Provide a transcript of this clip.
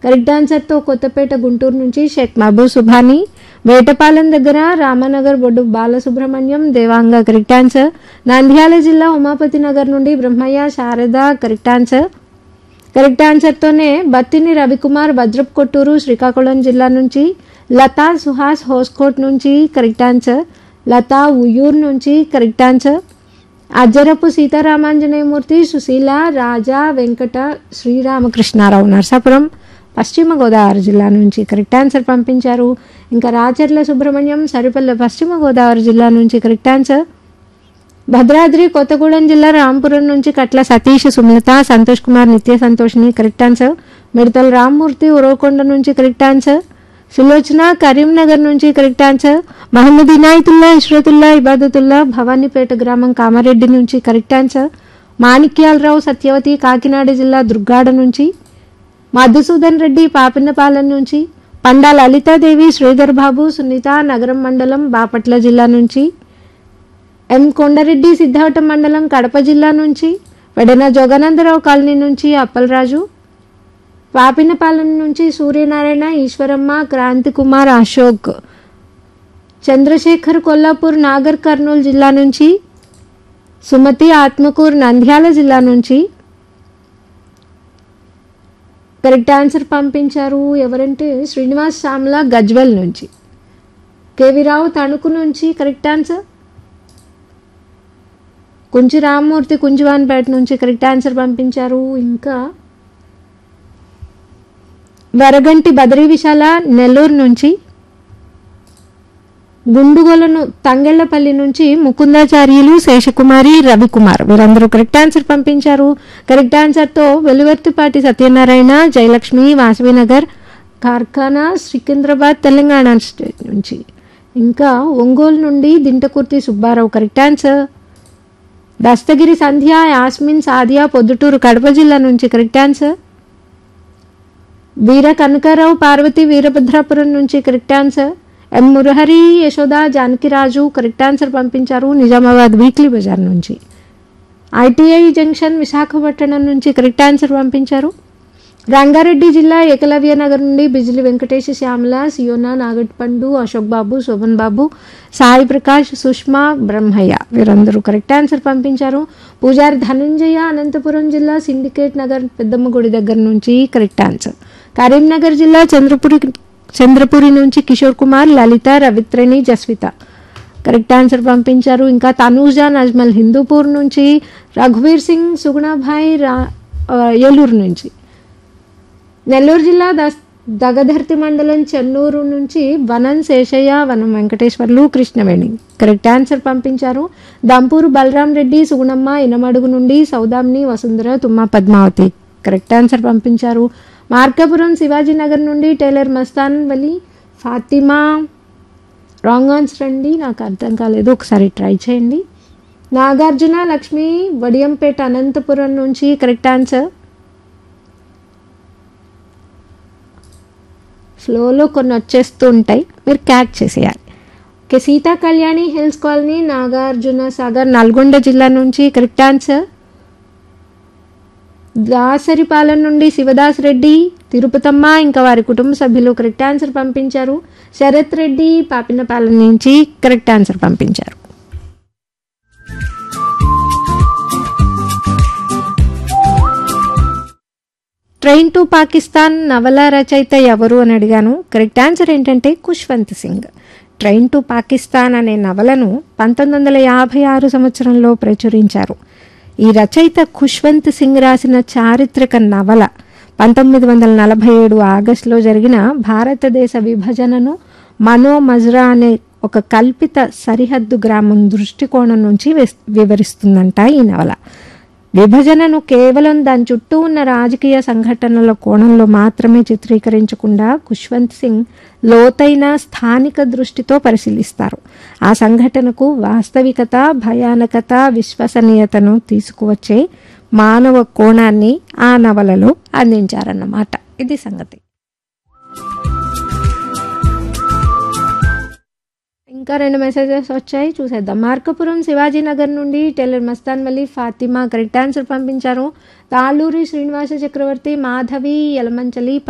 correct ఆన్సర్తో కొత్తపేట గుంటూరు నుంచి షేక్ మహబూబ్ సుభాని వేటపాలెం దగ్గర రామానగర్ బొడ్డు బాలసుబ్రహ్మణ్యం దేవాంగ కరెక్ట్ ఆన్సర్ నంద్యాల జిల్లా ఉమాపతి నగర్ నుండి బ్రహ్మయ్య శారద కరెక్ట్ ఆన్సర్ కరెక్ట్ ఆన్సర్తోనే బత్తిని రవికుమార్ భద్రప్ కొట్టూరు శ్రీకాకుళం జిల్లా నుంచి లతా సుహాస్ హోస్కోట్ నుంచి కరెక్ట్ ఆన్సర్ లతా ఉయ్యూర్ నుంచి కరెక్ట్ ఆన్సర్ అజ్జరపు సీతారామాంజనేయమూర్తి సుశీల రాజా వెంకట శ్రీరామకృష్ణారావు నరసాపురం పశ్చిమ గోదావరి జిల్లా నుంచి కరెక్ట్ ఆన్సర్ పంపించారు ఇంకా రాచర్ల సుబ్రహ్మణ్యం సరిపల్లె పశ్చిమ గోదావరి జిల్లా నుంచి కరెక్ట్ ఆన్సర్ భద్రాద్రి కొత్తగూడెం జిల్లా రాంపురం నుంచి కట్ల సతీష్ సుమలత సంతోష్ కుమార్ నిత్య సంతోషిని కరెక్ట్ ఆన్సర్ మిడతల రామ్మూర్తి ఉరవకొండ నుంచి కరెక్ట్ ఆన్సర్ సులోచన కరీంనగర్ నుంచి కరెక్ట్ ఆన్సర్ మహమ్మద్ ఇనాయతుల్లా ఇష్రతుల్లా ఇబాదతుల్లా భవానీపేట గ్రామం కామారెడ్డి నుంచి కరెక్ట్ ఆన్సర్ మాణిక్యాలరావు సత్యవతి కాకినాడ జిల్లా దుర్గాడ నుంచి మధుసూదన్ రెడ్డి పాపినపాలెం నుంచి పండా లలితాదేవి శ్రీధర్ బాబు సునీత నగరం మండలం బాపట్ల జిల్లా నుంచి ఎం కొండారెడ్డి సిద్ధావటం మండలం కడప జిల్లా నుంచి వెడన జోగానందరావు కాలనీ నుంచి అప్పలరాజు పాపినపాలెం నుంచి సూర్యనారాయణ ఈశ్వరమ్మ క్రాంతి కుమార్ అశోక్ చంద్రశేఖర్ కొల్లాపూర్ నాగర్ కర్నూలు జిల్లా నుంచి సుమతి ఆత్మకూర్ నంద్యాల జిల్లా నుంచి కరెక్ట్ ఆన్సర్ పంపించారు ఎవరంటే శ్రీనివాస్ శ్యామల గజ్వెల్ నుంచి కేవి రావు తణుకు నుంచి కరెక్ట్ ఆన్సర్ కుంచి రామ్మూర్తి కుంచివాన్పేట నుంచి కరెక్ట్ ఆన్సర్ పంపించారు ఇంకా వరగంటి బదరీ విశాల నెల్లూరు నుంచి గుండుగోలను తంగెళ్లపల్లి నుంచి ముకుందాచార్యులు శేషకుమారి రవికుమార్ వీరందరూ కరెక్ట్ ఆన్సర్ పంపించారు కరెక్ట్ ఆన్సర్తో వెలువర్తిపాటి సత్యనారాయణ జయలక్ష్మి వాసవినగర్ కార్ఖానా సికింద్రాబాద్ తెలంగాణ స్టేట్ నుంచి ఇంకా ఒంగోలు నుండి దింటకుర్తి సుబ్బారావు కరెక్ట్ ఆన్సర్ దస్తగిరి సంధ్య యాస్మిన్ సాదియా పొద్దుటూరు కడప జిల్లా నుంచి కరెక్ట్ ఆన్సర్ వీర కనకారావు పార్వతి వీరభద్రాపురం నుంచి correct answer M Murahari Yashoda Janakiraju correct answer పంపించారు నిజామాబాద్ వీక్లీ బజార్ నుంచి ఐటీఐ జంక్షన్ విశాఖపట్నం నుంచి కరెక్ట్ ఆన్సర్ పంపించారు రంగారెడ్డి జిల్లా ఏకలవ్య నగర్ నుండి బిజిలి వెంకటేష్ శ్యామల సియోనా నాగట్పండు అశోక్ బాబు శోభన్ బాబు సాయి ప్రకాష్ సుష్మా బ్రహ్మయ్య వీరందరూ కరెక్ట్ ఆన్సర్ పంపించారు పూజారి ధనంజయ అనంతపురం జిల్లా సిండికేట్ నగర్ పెద్దమ్మ గుడి దగ్గర నుంచి కరెక్ట్ ఆన్సర్ కరీంనగర్ జిల్లా చంద్రపురి చంద్రపురి నుంచి కిషోర్ కుమార్ లలిత రవిత్రేణి జస్విత కరెక్ట్ ఆన్సర్ పంపించారు ఇంకా తనూజా నజ్మల్ హిందూపూర్ నుంచి రఘువీర్ సింగ్ సుగుణాభాయ్ రా ఆ, ఏలూరు నుంచి నెల్లూరు జిల్లా దస్ దగధర్తి మండలం చెన్నూరు నుంచి వనం శేషయ్య వనం వెంకటేశ్వర్లు కృష్ణవేణి కరెక్ట్ ఆన్సర్ పంపించారు దంపూరు బలరాం రెడ్డి సుగుణమ్మ ఇనమడుగు నుండి సౌదామిని వసుంధర తుమ్మ పద్మావతి కరెక్ట్ ఆన్సర్ పంపించారు మార్కాపురం శివాజీ నగర్ నుండి tailor Mastan Vali Fatima wrong answer అండి నాకు అర్థం కాలేదు ఒకసారి ట్రై చేయండి నాగార్జున లక్ష్మి వడియంపేట అనంతపురం నుంచి కరెక్ట్ ఆన్సర్ ఫ్లోలో కొన్ని వచ్చేస్తూ ఉంటాయి మీరు క్యాచ్ చేసేయాలి okay Seetha Kalyani hills colony Nagarjuna Sagar Nalgonda జిల్లా నుంచి కరెక్ట్ ఆన్సర్ దాసరిపాలెం నుండి శివదాస్ రెడ్డి తిరుపతమ్మ ఇంకా వారి కుటుంబ సభ్యులు కరెక్ట్ ఆన్సర్ పంపించారు శరత్ రెడ్డి పాపినపాలెం నుంచి కరెక్ట్ ఆన్సర్ పంపించారు ట్రైన్ టు పాకిస్తాన్ నవల రచయిత ఎవరు అని అడిగాను కరెక్ట్ ఆన్సర్ ఏంటంటే ఖుష్వంత్ సింగ్ ట్రైన్ టు పాకిస్తాన్ అనే నవలను పంతొమ్మిది వందల యాభై ఆరు సంవత్సరంలో ప్రచురించారు ఈ రచయిత ఖుష్వంత్ సింగ్ రాసిన చారిత్రక నవల పంతొమ్మిది వందల నలభై ఏడు ఆగస్టులో జరిగిన భారతదేశ విభజనను మనో మజ్రా అనే ఒక కల్పిత సరిహద్దు గ్రామం దృష్టికోణం నుంచి విస్- వివరిస్తుందంట ఈ నవల విభజనను కేవలం దాని చుట్టూ ఉన్న రాజకీయ సంఘటనల కోణంలో మాత్రమే చిత్రీకరించకుండా ఖుష్వంత్ సింగ్ లోతైన స్థానిక దృష్టితో పరిశీలిస్తారు ఆ సంఘటనకు వాస్తవికత భయానకత విశ్వసనీయతను తీసుకువచ్చే మానవ కోణాన్ని ఆ నవలలో అందించారన్నమాట ఇది సంగతి ఇంకా రెండు మెసేజెస్ వచ్చాయి చూసేద్దాం మార్కపురం శివాజీ నగర్ నుండి tailor Mastan Valli Fatima correct answer పంపించారు తాళ్ళూరి శ్రీనివాస చక్రవర్తి మాధవి యలమంచలి